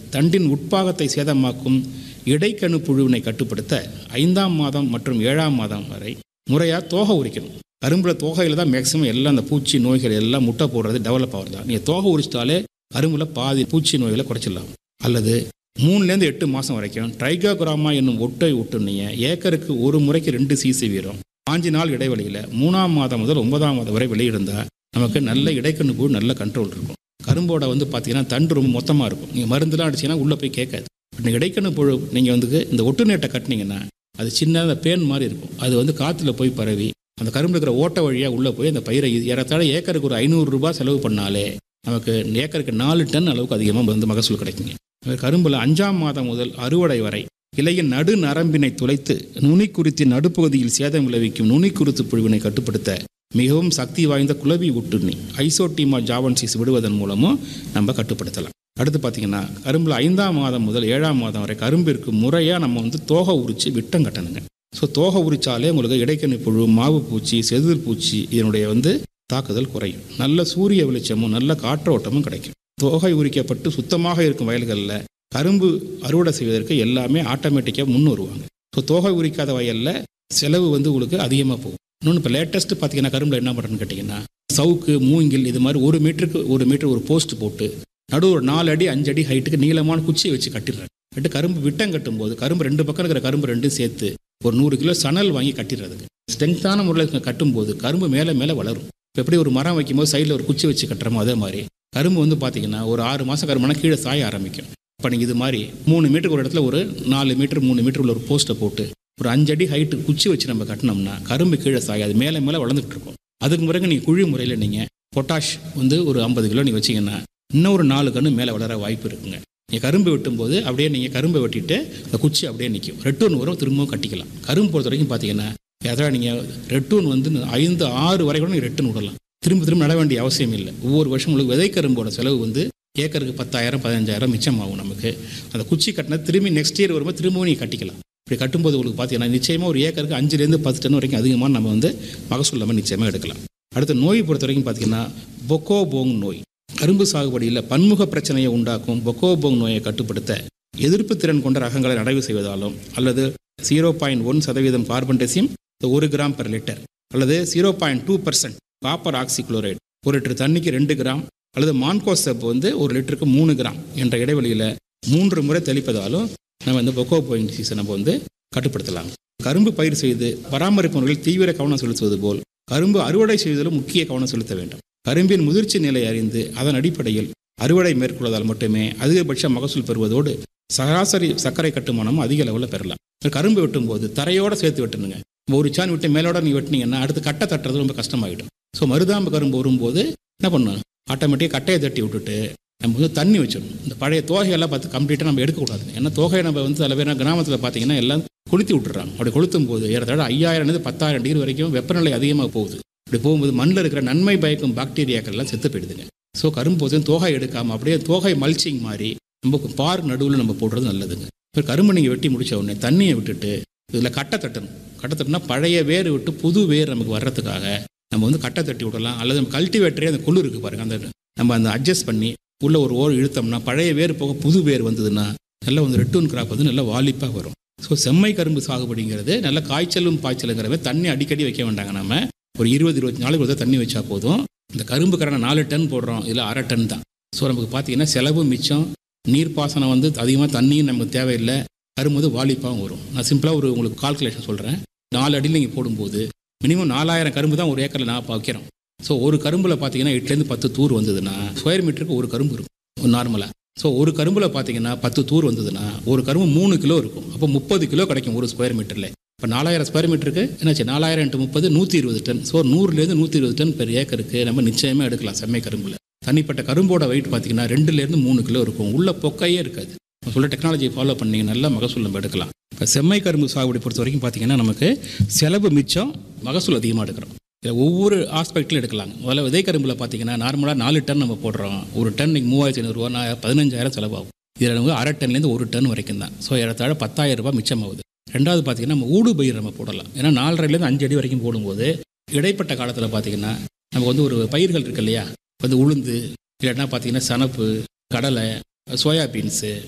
தண்டின் உட்பாகத்தை சேதமாக்கும் இடைக்கணு புழுவினை கட்டுப்படுத்த ஐந்தாம் மாதம் மற்றும் ஏழாம் மாதம் வரை முறையாக தோகை உரிக்கணும் கரும்புல தோகையில் தான் மேக்ஸிமம் எல்லாம் அந்த பூச்சி நோய்கள் எல்லாம் முட்டை போடுறது டெவலப் ஆகுது தான் நீங்கள் தோகை உரிச்சிட்டாலே கரும்புல பாதி பூச்சி நோய்களை குறைச்சிடலாம் அல்லது மூணுலேருந்து எட்டு மாதம் வரைக்கும் ட்ரைகோகிராமா என்னும் ஒட்டை விட்டுனீங்க ஏக்கருக்கு ஒரு முறைக்கு ரெண்டு சிசி வீரம் பாஞ்சு நாள் இடைவெளியில் மூணாம் மாதம் முதல் ஒன்பதாம் மாதம் வரை வெளியிருந்தால் நமக்கு நல்ல இடைக்கண்ணு புழு நல்ல கண்ட்ரோல் இருக்கும் கரும்போட வந்து பார்த்தீங்கன்னா தண்டு ரொம்ப மொத்தமாக இருக்கும் நீங்கள் மருந்துலாம் அடிச்சீங்கன்னா உள்ளே போய் கேட்காது இந்த இடைக்கண்ணு புழு நீங்கள் வந்து இந்த ஒட்டு நேட்டை கட்டினீங்கன்னா அது சின்ன அந்த பேன் மாதிரி இருக்கும் அது வந்து காற்றுல போய் பரவி அந்த கரும்பு இருக்கிற ஓட்ட வழியாக உள்ளே போய் அந்த பயிரை ஏறத்தாழ ஏக்கருக்கு ஒரு ஐநூறு ரூபாய் செலவு பண்ணாலே நமக்கு ஏக்கருக்கு நாலு டன் அளவுக்கு அதிகமாக வந்து மகசூல் கிடைக்குங்க அது கரும்பில் அஞ்சாம் மாதம் முதல் அறுவடை வரை இலையின் நடு நரம்பினை துளைத்து நுனிக்குருத்தி நடுப்பகுதியில் சேதம் விளைவிக்கும் நுனிக்குருத்து புழுவினை கட்டுப்படுத்த மிகவும் சக்தி வாய்ந்த குளவி ஒட்டுண்ணி ஐசோட்டிமா ஜாவன்சிஸ் விடுவதன் மூலமும் நம்ம கட்டுப்படுத்தலாம் அடுத்து பார்த்தீங்கன்னா கரும்பில் ஐந்தாம் மாதம் முதல் ஏழாம் மாதம் வரை கரும்பிற்கு முறையாக நம்ம வந்து தோகை உரித்து விட்டம் கட்டணுங்க ஸோ தோகை உரிச்சாலே உங்களுக்கு இடைக்கணி புழு மாவு பூச்சி செதில் பூச்சி இதனுடைய வந்து தாக்குதல் குறையும் நல்ல சூரிய வெளிச்சமும் நல்ல காற்றோட்டமும் கிடைக்கும் தோகை உரிக்கப்பட்டு சுத்தமாக இருக்கும் வயல்களில் கரும்பு அறுவடை செய்வதற்கு எல்லாமே ஆட்டோமேட்டிக்காக முன் வருவாங்க ஸோ தோகை உரிக்காத வயலில் செலவு வந்து உங்களுக்கு அதிகமாக போகும் இன்னொன்று இப்போ லேட்டஸ்ட் பார்த்தீங்கன்னா கரும்பில் என்ன பண்ணுறேன்னு கேட்டிங்கன்னா சவுக்கு மூங்கில் இது மாதிரி ஒரு மீட்டருக்கு ஒரு மீட்டர் ஒரு போஸ்ட் போட்டு நடு ஒரு நாலு அடி அஞ்சு அடி ஹைட்டுக்கு நீளமான குச்சியை வச்சு கட்டிடுறாங்க கட்டு கரும்பு விட்டம் கட்டும்போது கரும்பு ரெண்டு பக்கம் இருக்கிற கரும்பு ரெண்டும் சேர்த்து ஒரு நூறு கிலோ சணல் வாங்கி கட்டிடுறதுங்க ஸ்ட்ரென்த்தான முறையில் கட்டும்போது கரும்பு மேலே மேலே வளரும் இப்போ எப்படி ஒரு மரம் வைக்கும்போது சைடில் ஒரு குச்சி வச்சு கட்டுறோமோ அதே மாதிரி கரும்பு வந்து பார்த்தீங்கன்னா ஒரு ஆறு மாதம் கரும்புனா கீழே சாய ஆரம்பிக்கும் இப்போ நீங்கள் இது மாதிரி மூணு மீட்டருக்கு ஒரு இடத்துல ஒரு நாலு மீட்டர் மூணு மீட்டர் உள்ள ஒரு போஸ்ட்டை போட்டு ஒரு அஞ்சு அடி ஹைட்டு குச்சி வச்சு நம்ம கட்டினோம்னா கரும்பு கீழே சாயாது மேலே மேலே வளர்ந்துட்டு இருக்கும் அதுக்கு பிறகு நீங்கள் குழி முறையில் நீங்கள் பொட்டாஷ் வந்து ஒரு ஐம்பது கிலோ நீங்கள் வச்சிங்கன்னா இன்னும் ஒரு நாலு கன்று மேலே வளர வாய்ப்பு இருக்குங்க நீங்கள் கரும்பு வெட்டும்போது அப்படியே நீங்கள் கரும்பை வெட்டிட்டு அந்த குச்சி அப்படியே நிற்கும் ரெட்டூன் வரும் திரும்பவும் கட்டிக்கலாம் கரும்பு பொறுத்த வரைக்கும் பார்த்தீங்கன்னா அதாவது நீங்கள் ரெட்டூன் வந்து ஐந்து ஆறு வரை கூட நீங்கள் ரெட்டுன்னு விடலாம் திரும்ப திரும்ப நட வேண்டிய அவசியம் இல்லை ஒவ்வொரு வருஷம் உங்களுக்கு விதை கரும்போட செலவு வந்து ஏக்கருக்கு பத்தாயிரம் பதினஞ்சாயிரம் மிச்சமாகும் நமக்கு அந்த குச்சி கட்டினா திரும்பி நெக்ஸ்ட் இயர் வரும்போது திரும்பவும் நீங்கள் கட்டிக்கலாம் இப்படி கட்டும்போது உங்களுக்கு பார்த்தீங்கன்னா நிச்சயமாக ஒரு ஏக்கருக்கு அஞ்சுலேருந்து பத்து டன் வரைக்கும் அதிகமாக நம்ம வந்து மகசூல் நம்ம நிச்சயமாக எடுக்கலாம் அடுத்த நோய் பொறுத்த வரைக்கும் பார்த்தீங்கன்னா பொக்கோ போங் நோய் கரும்பு சாகுபடியில் பன்முக பிரச்சனையை உண்டாக்கும் பொக்கோ போங் நோயை கட்டுப்படுத்த எதிர்ப்பு திறன் கொண்ட ரகங்களை நடவு செய்வதாலும் அல்லது ஜீரோ பாயிண்ட் ஒன் சதவீதம் கார்பன் டெசியம் ஒரு கிராம் பெர் லிட்டர் அல்லது zero point two percent copper oxychloride ஒரு லிட்டர் தண்ணிக்கு ரெண்டு கிராம் அல்லது மான்கோசப் வந்து ஒரு லிட்டருக்கு மூணு கிராம் என்ற இடைவெளியில் மூன்று முறை தெளிப்பதாலும் நம்ம இந்த பொக்கோ போயிங் சீசன் நம்ம வந்து கட்டுப்படுத்தலாம் கரும்பு பயிர் செய்து பராமரிப்பு முறையில் தீவிர கவனம் செலுத்துவது போல் கரும்பு அறுவடை செய்வதிலும் முக்கிய கவனம் செலுத்த வேண்டும் கரும்பின் முதிர்ச்சி நிலை அறிந்து அதன் அடிப்படையில் அறுவடை மேற்கொள்வதால் மட்டுமே அதிகபட்ச மகசூல் பெறுவதோடு சராசரி சர்க்கரை கட்டுமானமும் அதிக லெவலில் பெறலாம் கரும்பு வெட்டும்போது தரையோட சேர்த்து வெட்டணுங்க ஒரு சான் விட்டு மேலோட நீ வெட்டினீங்கன்னா அடுத்து கட்டை தட்டுறது ரொம்ப கஷ்டமாயிடும் ஸோ மருதாம்பு கரும்பு வரும்போது என்ன பண்ணணும் ஆட்டோமேட்டிக்காக கட்டையை தட்டி விட்டுட்டு நம்ம வந்து தண்ணி வச்சிடணும் இந்த பழைய தோகையெல்லாம் பார்த்து கம்ப்ளீட்டாக நம்ம எடுக்கக்கூடாது ஏன்னா தோகையை நம்ம வந்து சில பேர் கிராமத்தில் பார்த்தீங்கன்னா எல்லாம் கொளுத்தி விட்டுறாங்க அப்படி கொளுத்தும் போது ஏறத்தாழ ஐயாயிரம்லேருந்து பத்தாயிரம் டிகிரி வரைக்கும் வெப்பநிலை அதிகமாக போகுது இப்படி போகும்போது மண்ணில் இருக்கிற நன்மை பயக்கும் பாக்டீரியாக்கள் எல்லாம் செத்து போயிடுதுங்க ஸோ கரும்பு போது தோகை எடுக்காமல் அப்படியே தோகை மல்ச்சிங் மாதிரி நம்ம பார் நடுவில் நம்ம போடுறது நல்லதுங்க இப்போ கரும்பு நீங்கள் வெட்டி முடிச்ச உடனே தண்ணியை விட்டுட்டு இதில் கட்டை தட்டணும் கட்டை தட்டினா பழைய வேர் விட்டு புது வேர் நமக்கு வர்றதுக்காக நம்ம வந்து கட்டை தட்டி விடலாம் அல்லது நம்ம கல்டிவேட்டரே அந்த குளிர் இருக்குது பாருங்கள் அந்த நம்ம அந்த அட்ஜஸ்ட் பண்ணி உள்ள ஒரு ஓர் இழுத்தோம்னா பழைய வேர் போக புது வேர் வந்ததுன்னா நல்லா வந்து ரெட்டூன் கிராப் வந்து நல்லா வாலிப்பாக வரும் ஸோ செம்மை கரும்பு சாகுபடிங்கிறது நல்ல காய்ச்சலும் பாய்ச்சலுங்கிறவே தண்ணி அடிக்கடி வைக்க வேண்டாங்க நம்ம ஒரு இருபது இருபத்தி நாளைக்கு ஒரு தண்ணி வச்சா போதும் இந்த கரும்பு கரணை நாலு டன் போடுறோம் இதில் அரை டன் தான் ஸோ நமக்கு பார்த்தீங்கன்னா செலவு மிச்சம் நீர்ப்பாசனம் வந்து அதிகமாக தண்ணியும் நமக்கு தேவையில்லை கரும்பு வந்து வாலிப்பாகவும் வரும் நான் சிம்பிளாக ஒரு உங்களுக்கு கால்குலேஷன் சொல்கிறேன் நாலு அடியில் நீங்கள் போடும்போது மினிமம் நாலாயிரம் கரும்பு தான் ஒரு ஏக்கரில் நான் வைக்கிறோம் ஸோ ஒரு கரும்பில் பார்த்தீங்கன்னா எட்டுலேருந்து பத்து தூர் வந்ததுன்னா ஸ்கொயர் மீட்டருக்கு ஒரு கரும்பு இருக்கும் நார்மலாக ஸோ ஒரு கரும்பில் பார்த்தீங்கன்னா பத்து தூர் வந்ததுன்னா ஒரு கரும்பு மூணு கிலோ இருக்கும் அப்போ முப்பது கிலோ கிடைக்கும் ஒரு ஸ்கொயர் மீட்டரில் இப்போ நாலாயிரம் ஸ்கொயர் மீட்டருக்கு என்னாச்சு நாலாயிரம் இன்ட்டு முப்பது நூற்றி இருபது டன் ஸோ நூறுலேருந்து நூற்றி இருபது டன் பெர் ஏக்கருக்கு நம்ம நிச்சயமாக எடுக்கலாம் செம்மை கரும்பில் தனிப்பட்ட கரும்போட வெயிட் பார்த்தீங்கன்னா ரெண்டுலேருந்து மூணு கிலோ இருக்கும் உள்ள பொக்கையே இருக்காது சொல்ல டெக்னாலஜி ஃபாலோ பண்ணி நல்ல மகசூல் நம்ம எடுக்கலாம் இப்போ செம்மை கரும்பு சாகுபடி பொறுத்த வரைக்கும் பார்த்தீங்கன்னா நமக்கு செலவு மிச்சம் மகசூல் அதிகமாக எடுக்கிறோம் இதில் ஒவ்வொரு ஆஸ்பெக்ட்லையும் எடுக்கலாம் முதல்ல விதை கரும்பில் பார்த்தீங்கன்னா நார்மலாக நாலு டன் நம்ம போடுறோம் ஒரு டன் இன்னைக்கு மூவாயிரத்தி ஐநூறுரூவா நான் பதினஞ்சாயிரம் செலவாகும் இதில் நமக்கு அரை டன்லேருந்து ஒரு டன் வரைக்கும் தான் ஸோ ஏறத்தாழ பத்தாயிரம் ரூபாய் மிச்சமாகுது ரெண்டாவது பார்த்தீங்கன்னா நம்ம ஊடு பயிர் நம்ம போடலாம் ஏன்னா நாலரைலேருந்து அஞ்சு அடி வரைக்கும் போடும்போது இடைப்பட்ட காலத்தில் பார்த்தீங்கன்னா நமக்கு வந்து ஒரு பயிர்கள் இருக்கு இல்லையா வந்து உளுந்து இல்லைன்னா பார்த்தீங்கன்னா சனப்பு கடலை சோயா பீன்ஸு